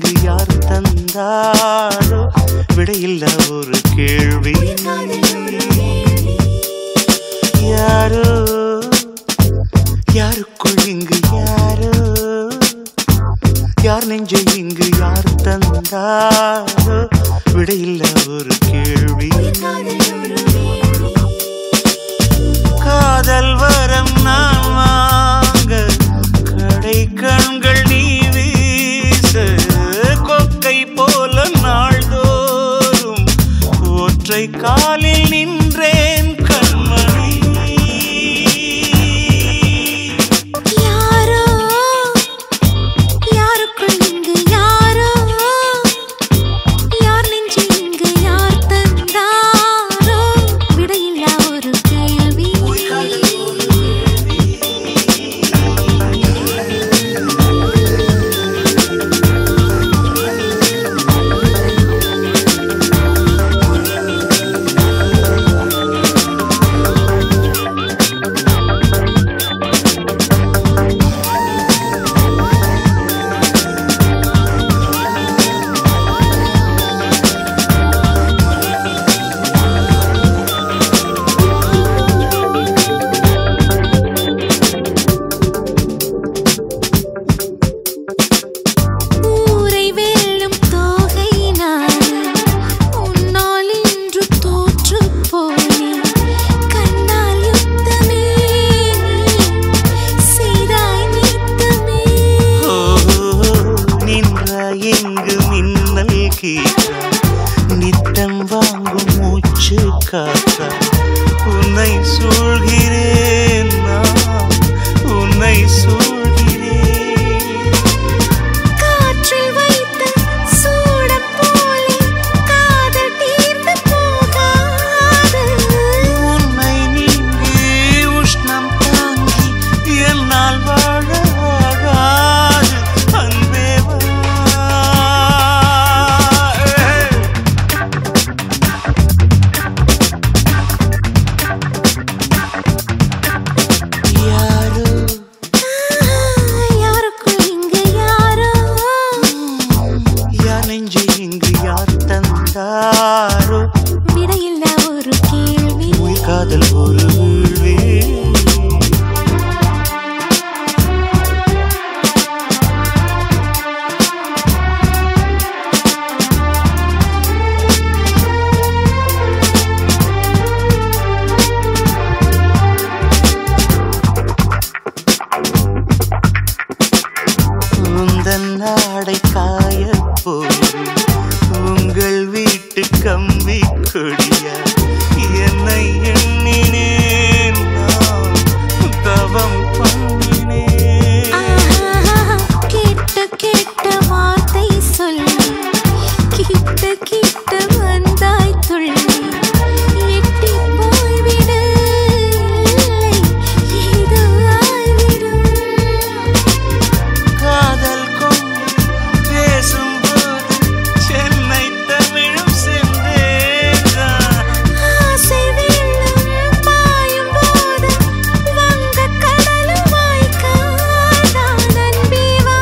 இங்கு யார் தந்தாரோ விடையில்ல ஒரு கேள்வி யாரோ யாருக்குள் இங்கு யாரோ யார் நெஞ்சை இங்கு யார் தந்தாரோ விடையில்ல ஒரு கேள்வி காதல் வரம் நான் வாங்க கடை கண்கள் நீ வீச கொக்கை போல நாள்தோறும் ஒற்றை காலில் நின்றேன் கண்மணி யாரோ யாருக்குள் இங்கு யாரோ யார் நெஞ்சு இங்கு யார் தந்தாரோ விடையில்லா ஒரு கேள்வி ஊரை வெல்லும் தோகை நானே உன்னால் இன்று தோற்று போனேன் கண்ணால் யுத்தமே செய்தாய் நீத்தமே ஓ நின்ற எங்கு மின்னல் கீற்றா நித்தம் வாங்கும் மூச்சு காற்றா உன்னை சூழ்கிறேன் நான் உன்னை சூழ்கிறேன் காற்றில் வைத்த சூடம் போலே காதல் தீர்ந்து போகாது உன்னை நீங்கி உஷ்ணம் தாங்கி என்னால் வாழ ஆகாது அன்பே வா. யாரோ யாருக்குள் இங்கு யாரோ யார் நெஞ்சை இங்கு யார் தந்தாரோ விடையில்லா ஒரு கேள்வி உயிர் காதல் ஒரு வீழ்வே உந்தன் நாடை காய போது உங்கள் வீட்டு கம்பி கொடியா என்னை எண்ணினேன் நான் தவம் பண்ணினேன் ஆஹா, கேட்ட கேட்ட வார்த்தை சொல்லி கிட்ட கிட்ட வந்தாய் துள்ளி எட்டி போய்விடு இல்லை இது ஆய்விடும் காதல் கொண்டு பேசும்போது சென்னை தமிழும் சென்றேன் ஆசை வெள்ளம் பாயும் போது வங்கக் கடலும் வாய்க்காதான் அன்பே வா.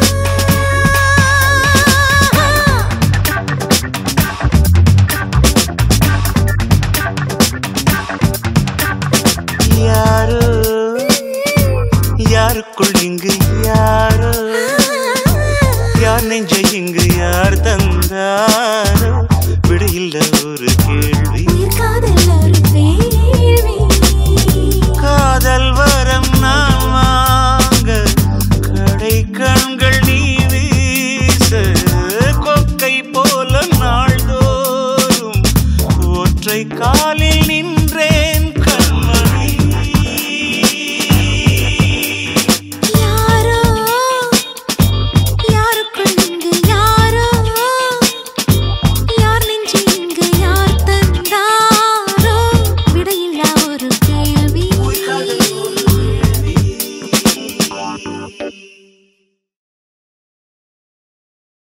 யாரோ யாருக்குள் இங்கு யாரோ யார் நெஞ்சை இங்கு யார் தந்தாரோ விடையில்ல ஒரு கேள்வி உயிர் காதல் ஒரு வேள்வி. காதல் வரம் நான் வாங்க கடை கண்கள் நீ வீச கொக்கை போல நாள்தோறும் ஒற்றை கால்